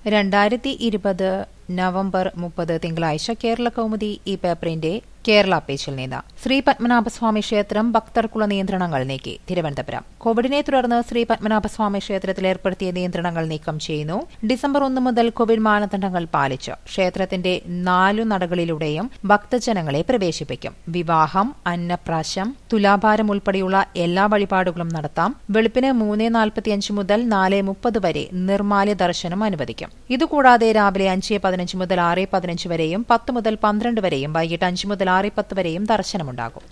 രണ്ടായിരത്തി ഇരുപത് നവംബർ മുപ്പത് തിങ്കളാഴ്ച കേരള കൗമുദി ഈ പേപ്പറിന്റെ കേരള പേജിൽ നിന്ന് ശ്രീ പത്മനാഭസ്വാമി ക്ഷേത്രം ഭക്തർക്കുള്ള നിയന്ത്രണങ്ങൾ നീക്കി തിരുവനന്തപുരം കോവിഡിനെ തുടർന്ന് ശ്രീ പത്മനാഭസ്വാമി ക്ഷേത്രത്തിൽ ഏർപ്പെടുത്തിയ നിയന്ത്രണങ്ങൾ നീക്കം ചെയ്യുന്നു ഡിസംബർ ഒന്ന് മുതൽ കോവിഡ് മാനദണ്ഡങ്ങൾ പാലിച്ച് ക്ഷേത്രത്തിന്റെ നാലു നടകളിലൂടെയും ഭക്തജനങ്ങളെ പ്രവേശിപ്പിക്കും വിവാഹം അന്നപ്രാശം തുലാഭാരം ഉൾപ്പെടെയുള്ള എല്ലാ വഴിപാടുകളും നടത്താം വെളുപ്പിന് മൂന്ന് നാൽപ്പത്തിയഞ്ച് മുതൽ നാല് മുപ്പത് വരെ നിർമാല്യ ദർശനം അനുവദിക്കും ഇതുകൂടാതെ രാവിലെ അഞ്ച് പതിനഞ്ച് മുതൽ ആറ് പതിനഞ്ച് വരെയും പത്ത് മുതൽ പന്ത്രണ്ട് വരെയും വൈകിട്ട് അഞ്ച് മുതൽ ആറ് പത്ത് വരെയും ദർശനമുണ്ടാകും